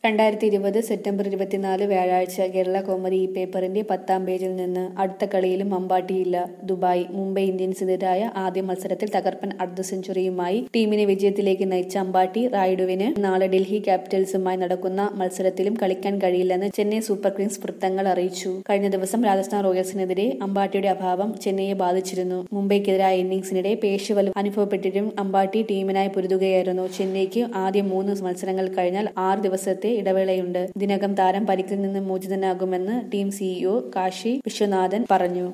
രണ്ടായിരത്തി ഇരുപത് സെപ്റ്റംബർ ഇരുപത്തിനാല് വ്യാഴാഴ്ച കേരള കോമഡി ഈ പേപ്പറിന്റെ പത്താം പേജിൽ നിന്ന് അടുത്ത കളിയിലും അമ്പാട്ടിയില്ല ദുബായ് മുംബൈ ഇന്ത്യൻസിനെതിരായ ആദ്യ മത്സരത്തിൽ തകർപ്പൻ അർദ്ധ സെഞ്ചുറിയുമായി ടീമിനെ വിജയത്തിലേക്ക് നയിച്ച അമ്പാട്ടി റായിഡുവിന് നാളെ ഡൽഹി ക്യാപിറ്റൽസുമായി നടക്കുന്ന മത്സരത്തിലും കളിക്കാൻ കഴിയില്ലെന്ന് ചെന്നൈ സൂപ്പർ കിങ്സ് വൃത്തങ്ങൾ അറിയിച്ചു കഴിഞ്ഞ ദിവസം രാജസ്ഥാൻ റോയൽസിനെതിരെ അമ്പാട്ടിയുടെ അഭാവം ചെന്നൈയെ ബാധിച്ചിരുന്നു മുംബൈക്കെതിരായ ഇന്നിംഗ്സിനിടെ പേശുവലും അനുഭവപ്പെട്ടിട്ടും അമ്പാട്ടി ടീമിനായി പൊരുതുകയായിരുന്നു ചെന്നൈക്ക് ആദ്യ മൂന്ന് മത്സരങ്ങൾ കഴിഞ്ഞാൽ ആറ് ദിവസത്തെ ഇടവേളയുണ്ട് ഇതിനകം താരം പരിക്കിൽ നിന്ന് മോചിതനാകുമെന്ന് ടീം സിഇഒ കാശി വിശ്വനാഥൻ പറഞ്ഞു